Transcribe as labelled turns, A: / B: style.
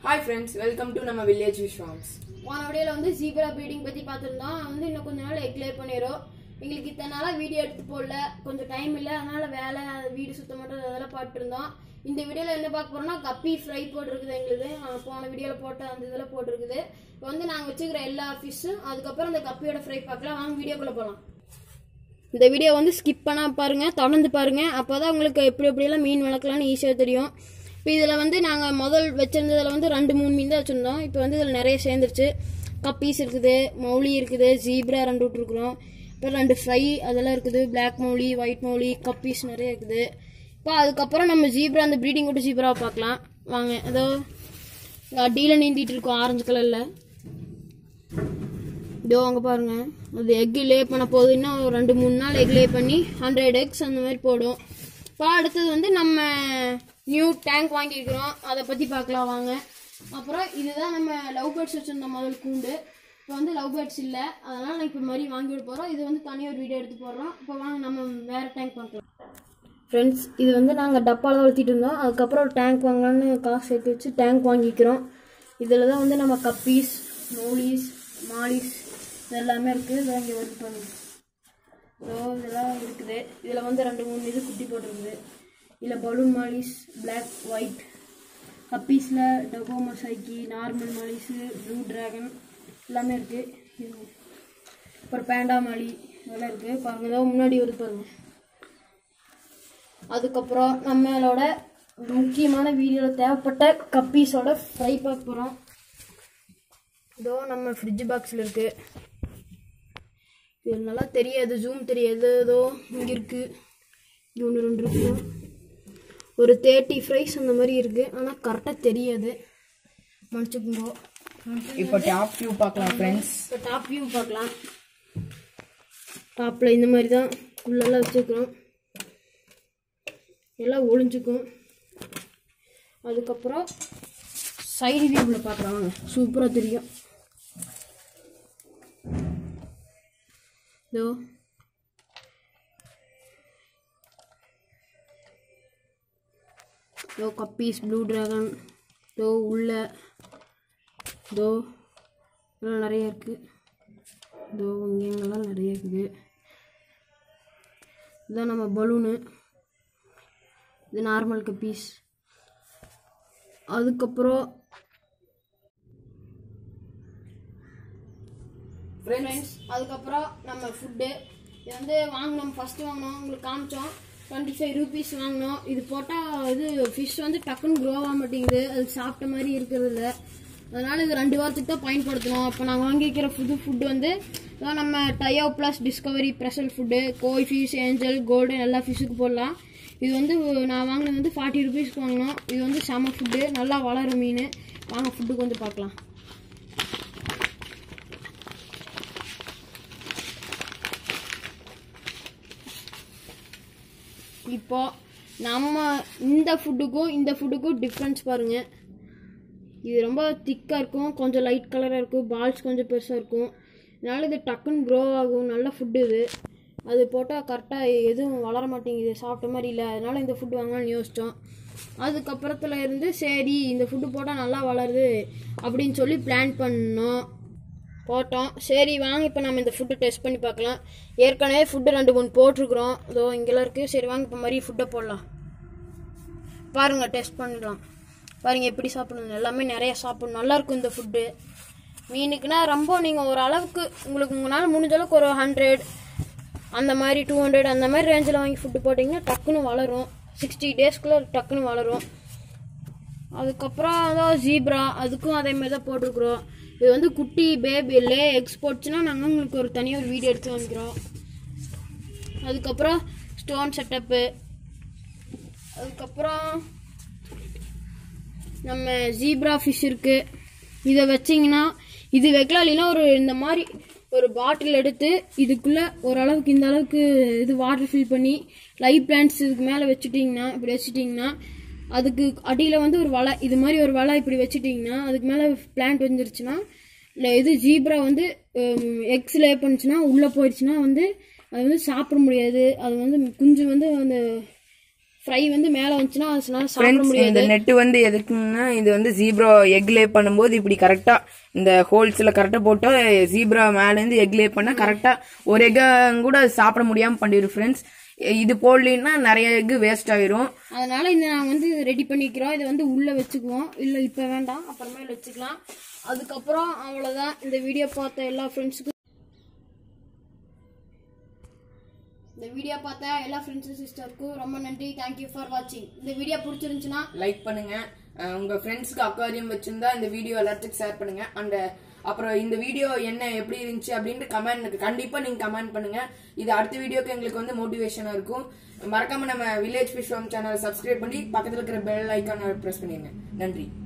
A: hi friends welcome to நம்ம village விஷாம்ஸ்
B: போன வீடியோல வந்து ஜீப்ரா ப்ரீடிங் பத்தி பார்த்துருந்தோம் வந்து இன்னும் கொஞ்ச நாள் எக்லே பண்ணிடும் எங்களுக்கு இத்தனை நாளா வீடியோ எடுத்து போடல கொஞ்சம் டைம் இல்லை அதனால வேலை வீடு சுத்தம் பண்ணுறது அதெல்லாம் பார்த்துட்டு இருந்தோம் இந்த வீடியோல என்ன பார்க்க போறோம்னா கப்பி ஃப்ரை போட்டிருக்குது எங்களுக்கு நாங்கள் போன வீடியோல போட்ட அந்த இதில் போட்டிருக்குது இப்போ வந்து நாங்கள் வச்சுக்கிற எல்லா ஃபிஷ்ஷும் அதுக்கப்புறம் அந்த கப்பியோட ஃப்ரை பார்க்கலாம் வாங்க வீடியோக்குள்ள போகலாம் இந்த வீடியோ வந்து ஸ்கிப் பண்ணா பாருங்க தொடர்ந்து பாருங்க அப்போதான் உங்களுக்கு எப்படி எப்படியெல்லாம் மீன் வளர்க்கலாம்னு ஈஸியாக தெரியும் இப்போ இதில் வந்து நாங்கள் முதல் வச்சிருந்ததில் வந்து ரெண்டு மூணு மீன் தான் வச்சுருந்தோம் இப்போ வந்து இதில் நிறைய சேர்ந்துருச்சு கப்பீஸ் இருக்குது மௌலி இருக்குது ஜீப்ரா ரெண்டு விட்ருக்குறோம் அப்புறம் ரெண்டு ஃப்ரை அதெல்லாம் இருக்குது black molly white molly guppies நிறைய இருக்குது இப்போ அதுக்கப்புறம் நம்ம ஜீப்ரா அந்த ப்ரீடிங் விட்டு ஜீப்ராவை பார்க்கலாம் வாங்க அதோ அடியில் நீந்திட்டு இருக்கோம் ஆரஞ்சு கலரில் இதோ அங்கே பாருங்க அது எக் லே பண்ண போகுது இன்னும் ஒரு ரெண்டு மூணு நாள் எக் லே பண்ணி ஹண்ட்ரட் எக்ஸ் அந்த மாதிரி போடும் இப்போ அடுத்தது வந்து நம்ம நியூ டேங்க் வாங்கியிருக்கிறோம் அதை பற்றி பார்க்கலாம் வாங்க அப்புறம் இதுதான் நம்ம லவ் பேர்ட்ஸ் வச்சுருந்த முதல் கூண்டு இப்போ வந்து லவ் பேர்ட்ஸ் இல்லை அதனால் நான் இப்போ மாதிரி வாங்கி விட போகிறோம் இது வந்து தனியாக ஒரு வீடியோ எடுத்து போடுறோம் இப்போ வாங்க நம்ம வேறு டேங்க் பார்க்கலாம் ஃப்ரெண்ட்ஸ் இது வந்து நாங்கள் டப்பாவில் தான் வளர்த்திட்டு இருந்தோம் அதுக்கப்புறம் ஒரு டேங்க் வாங்கலாம்னு காசு சேர்த்து வச்சு டேங்க் வாங்கிக்கிறோம் இதில் தான் வந்து நம்ம கப்பீஸ் மௌலிஸ் மாலிஸ் இது எல்லாமே இருக்குது இதை இங்கே ஒர்க் பண்ணி ஸோ இதெல்லாம் இருக்குது இதில் வந்து ரெண்டு மூணு இது குட்டி போட்டிருக்குது இதில் பலூன் மாலிஸ் பிளாக் ஒயிட் கப்பீஸில் டகோ மொசைக்கி நார்மல் மாலிஸு ப்ளூ ட்ராகன் எல்லாமே இருக்குது அப்புறம் பேண்டா மாலி இதெல்லாம் இருக்குது பாருங்க ஏதோ முன்னாடி வருது பாருங்க அதுக்கப்புறம் நம்மளோட முக்கியமான வீடியோவில் தேவைப்பட்ட கப்பீஸோட ஃப்ரை பார்க்க போகிறோம் இதோ நம்ம ஃப்ரிட்ஜ் பாக்ஸில் இருக்கு இது நல்லா தெரியாது ஜூம் தெரியாது ஏதோ இங்கே இருக்கு இங்கே ஒன்று ரெண்டு இருக்கு ஒரு தேர்ட்டி ஃப்ரைஸ் அந்த மாதிரி இருக்கு ஆனால் கரெக்டாக தெரியாது மன்னிச்சுக்குங்கோ
A: இப்போ டாப் வியூ பார்க்கலாம் ஃப்ரெண்ட்ஸ்
B: இப்போ டாப் வியூ பார்க்கலாம் டாப்பில் இந்த மாதிரி தான் உள்ளெல்லாம் வச்சுருக்கிறோம் எல்லாம் ஒளிஞ்சுக்கும் அதுக்கப்புறம் சைடு வியூவில் பார்க்கலாம் வாங்க சூப்பராக தெரியும் இதோ இதோ கப்பீஸ் ப்ளூ ட்ராகன் இதோ உள்ள இதோ இதெல்லாம் நிறைய இருக்குது இதோ இங்கே இங்கெல்லாம் நிறைய இருக்குது இதுதான் நம்ம பலூனு இது நார்மல் கப்பீஸ் அதுக்கப்புறம் ஃப்ரெண்ட்ஸ் அதுக்கப்புறம் நம்ம ஃபுட்டு இது வந்து வாங்கினோம் ஃபஸ்ட்டு வாங்கினோம் உங்களுக்கு காமிச்சோம் டுவெண்ட்டி ஃபைவ் ருபீஸ் வாங்கினோம் இது போட்டால் இது ஃபிஷ் வந்து டக்குன்னு க்ரோ ஆக மாட்டேங்குது அது சாப்பிட்ட மாதிரி இருக்கிறது இல்ல அதனால இது ரெண்டு வாரத்துக்கு தான் பயன்படுத்தணும் இப்போ நாங்கள் வாங்கிக்கிற புது ஃபுட்டு வந்து இதான் நம்ம டயோ ப்ளஸ் டிஸ்கவரி ப்ரெஷல் food koi fish angel golden எல்லா ஃபிஷ்ஷுக்கு போடலாம் இது வந்து நான் வாங்கினது வந்து ஃபார்ட்டி ருபீஸ்க்கு வாங்கினோம் இது வந்து செம ஃபுட்டு நல்லா வளரும் மீன் வாங்க ஃபுட்டு கொஞ்சம் பார்க்கலாம் இப்போ நம்ம இந்த ஃபுட்டுக்கும் இந்த ஃபுட்டுக்கும் டிஃப்ரென்ஸ் பாருங்க இது ரொம்ப திக்காக இருக்கும் கொஞ்சம் லைட் கலராக இருக்கும் பால்ஸ் கொஞ்சம் பெருசாக இருக்கும் அதனால இது டக்குன்னு க்ரோ ஆகும் நல்ல ஃபுட்டு இது அது போட்டால் கரெக்டாக எதுவும் வளர மாட்டேங்குது சாப்பிட்ட மாதிரி இல்லை அதனால இந்த ஃபுட்டு வாங்கலாம்னு யோசித்தோம் அதுக்கப்புறத்துல இருந்து சரி இந்த ஃபுட்டு போட்டால் நல்லா வளருது அப்படின்னு சொல்லி பிளான் பண்ணோம் போட்டோம் சரி வாங்க இப்போ நம்ம இந்த ஃபுட்டு டெஸ்ட் பண்ணி பார்க்கலாம் ஏற்கனவே ஃபுட்டு ரெண்டு மூணு போட்டிருக்கிறோம் இதோ இங்கெல்லாம் இருக்குது சரி வாங்க இப்போ மாதிரி ஃபுட்டை போடலாம் பாருங்க டெஸ்ட் பண்ணிடலாம் பாருங்க எப்படி சாப்பிடணும் எல்லாமே நிறைய சாப்பிடணும் நல்லா இருக்கும் இந்த ஃபுட்டு மீனுக்குன்னா ரொம்ப நீங்கள் ஒரு அளவுக்கு உங்களுக்கு உங்களால் முடிஞ்ச அளவுக்கு ஒரு ஹண்ட்ரட் அந்த மாதிரி டூ ஹண்ட்ரட் அந்த மாதிரி ரேஞ்சில் வாங்கி ஃபுட்டு போட்டிங்கன்னா டக்குன்னு வளரும் சிக்ஸ்டி டேஸ்க்குள்ளே டக்குன்னு வளரும் அதுக்கப்புறம் அதான் ஜீப்ரா அதுக்கும் அதே மாதிரி தான் போட்டிருக்குறோம் இது வந்து குட்டி பேபி லே எக்ஸ் போட்டுச்சுன்னா நாங்கள் உங்களுக்கு ஒரு தனியாக ஒரு வீடியோ எடுத்து வாங்கிக்கிறோம் அதுக்கப்புறம் ஸ்டோன் செட்டப்பு அதுக்கப்புறம் நம்ம ஜீப்ரா ஃபிஷ் இருக்கு இதை வச்சிங்கன்னா இது வைக்கலாம் இல்லைன்னா ஒரு இந்த மாதிரி ஒரு பாட்டில் எடுத்து இதுக்குள்ள ஓரளவுக்கு இந்த அளவுக்கு இது வாட்டர் ஃபில் பண்ணி லைவ் பிளான்ட்ஸ் இதுக்கு மேலே வச்சுட்டிங்கன்னா இப்படி வச்சுட்டிங்கன்னா அதுக்கு அடியில் வந்து ஒரு வலை இது மாதிரி ஒரு வலை இப்படி வச்சுட்டிங்கன்னா அதுக்கு மேலே பிளான்ட் வந்துருச்சுன்னா இல்லை இது ஜீப்ரா வந்து எக்ஸ் லே பண்ணுச்சுன்னா உள்ளே போயிடுச்சுன்னா வந்து அது வந்து சாப்பிட முடியாது அது வந்து குஞ்சு வந்து அந்த ஃப்ரை வந்து மேலே வந்துச்சுன்னா அதனால சாப்பிட
A: ஃப்ரெண்ட்ஸ்
B: முடியாது
A: இந்த நெட் வந்து எதுக்குன்னா இது வந்து ஜீப்ரா எக் லே பண்ணும்போது இப்படி கரெக்டா இந்த ஹோல்ஸ்ல கரெக்டா போட்டா ஜீப்ரா மேல இருந்து எக் லே பண்ணா கரெக்டா ஒரு எக் கூட சாப்பிட முடியாம பண்ணிடும் ஃப்ரெண்ட்ஸ் இது போடலைன்னா நிறைய எக் வேஸ்ட் ஆயிரும்
B: அதனால இந்த நாங்கள் வந்து ரெடி பண்ணிக்கிறோம் இதை வந்து உள்ளே வச்சுக்குவோம் இல்லை இப்போ வேண்டாம் அப்புறமேல வச்சுக்கலாம் அதுக்கப்புறம் அவ்வளோதான் இந்த வீடியோ பார்த்த எல்லா ஃப்ரெண்ட்ஸுக்கும் இந்த வீடியோ பார்த்த எல்லா ஃப்ரெண்ட்ஸும் சிஸ்டருக்கும் ரொம்ப நன்றி தேங்க்யூ ஃபார் வாட்சிங் இந்த வீடியோ பிடிச்சிருந்துச்சுன்னா
A: லைக் பண்ணுங்க அஹ் உங்க ஃப்ரெண்ட்ஸ்க்கு அக்வாரியம் வச்சிருந்தா இந்த வீடியோ எல்லாத்துக்கும் ஷேர் பண்ணுங்க அண்ட் அப்புறம் இந்த வீடியோ என்ன எப்படி இருந்துச்சு அப்படின்ட்டு கமெண்ட் கண்டிப்பா நீங்க கமெண்ட் பண்ணுங்க இது அடுத்த வீடியோக்கு எங்களுக்கு வந்து மோட்டிவேஷனா இருக்கும் மறக்காம நம்ம வில்லேஜ் ஃபிஷ் சேனல் சப்ஸ்கிரைப் பண்ணி பக்கத்துல இருக்கிற பெல் ஐக்கான பிரஸ் பண்ணிருங்க நன்றி